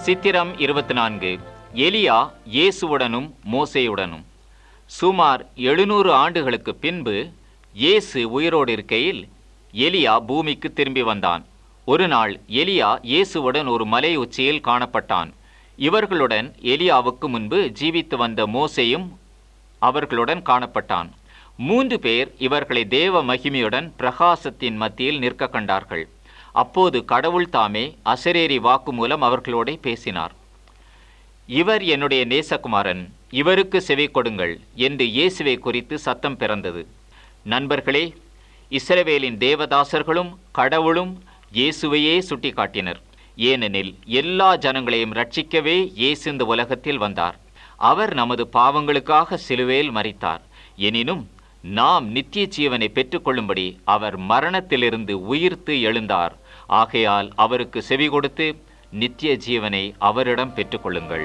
சித்திரம் இருபத்தி நான்கு எலியா இயேசுவுடனும் மோசேயுடனும் சுமார் எழுநூறு ஆண்டுகளுக்கு பின்பு இயேசு உயிரோடு இருக்கையில் எலியா பூமிக்கு திரும்பி வந்தான் ஒரு நாள் எலியா இயேசுவுடன் ஒரு மலை உச்சியில் காணப்பட்டான் இவர்களுடன் எலியாவுக்கு முன்பு ஜீவித்து வந்த மோசேயும் அவர்களுடன் காணப்பட்டான் மூன்று பேர் இவர்களை தேவ மகிமையுடன் பிரகாசத்தின் மத்தியில் நிற்க கண்டார்கள் அப்போது கடவுள் தாமே அசரேரி வாக்கு மூலம் அவர்களோட பேசினார் இவர் என்னுடைய நேசகுமாரன் இவருக்கு செவி கொடுங்கள் என்று இயேசுவை குறித்து சத்தம் பிறந்தது நண்பர்களே இஸ்ரவேலின் தேவதாசர்களும் கடவுளும் இயேசுவையே சுட்டிக்காட்டினர் ஏனெனில் எல்லா ஜனங்களையும் ரட்சிக்கவே இயேசு இந்த உலகத்தில் வந்தார் அவர் நமது பாவங்களுக்காக சிலுவையில் மரித்தார் எனினும் நாம் நித்திய ஜீவனை பெற்றுக்கொள்ளும்படி அவர் மரணத்திலிருந்து உயிர்த்து எழுந்தார் ஆகையால் அவருக்கு செவி கொடுத்து நித்திய ஜீவனை அவரிடம் பெற்றுக்கொள்ளுங்கள்